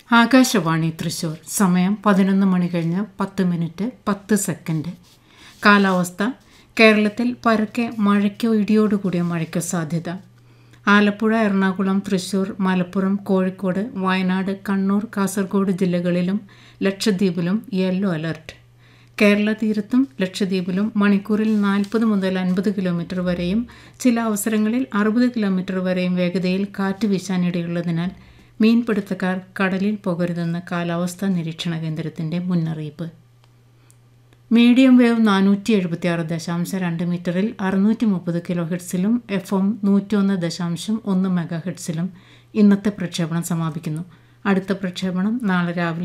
ആകാശവാണി തൃശൂർ സമയം പതിനൊന്ന് മണി കഴിഞ്ഞ് പത്ത് മിനിറ്റ് പത്ത് സെക്കൻഡ് കാലാവസ്ഥ കേരളത്തിൽ പരക്കെ മഴയ്ക്കോ ഇടിയോടുകൂടിയ മഴയ്ക്കോ സാധ്യത ആലപ്പുഴ എറണാകുളം തൃശൂർ മലപ്പുറം കോഴിക്കോട് വയനാട് കണ്ണൂർ കാസർഗോഡ് ജില്ലകളിലും ലക്ഷദ്വീപിലും യെല്ലോ അലർട്ട് കേരള തീരത്തും ലക്ഷദ്വീപിലും മണിക്കൂറിൽ നാൽപ്പത് മുതൽ അൻപത് കിലോമീറ്റർ വരെയും ചില അവസരങ്ങളിൽ അറുപത് കിലോമീറ്റർ വരെയും വേഗതയിൽ കാറ്റ് വീശാനിടയുള്ളതിനാൽ മീൻപിടുത്തക്കാർ കടലിൽ പോകരുതെന്ന് കാലാവസ്ഥാ നിരീക്ഷണ കേന്ദ്രത്തിൻ്റെ മുന്നറിയിപ്പ് മീഡിയം വേവ് നാനൂറ്റി എഴുപത്തി ആറ് ദശാംശം രണ്ട് മീറ്ററിൽ അറുന്നൂറ്റി മുപ്പത് കിലോ ഹെഡ്സിലും എഫ് എം നൂറ്റിയൊന്ന് ദശാംശം ഒന്ന് മെഗാ ഹെഡ്സിലും ഇന്നത്തെ പ്രക്ഷേപണം സമാപിക്കുന്നു അടുത്ത പ്രക്ഷേപണം നാളെ രാവിലെ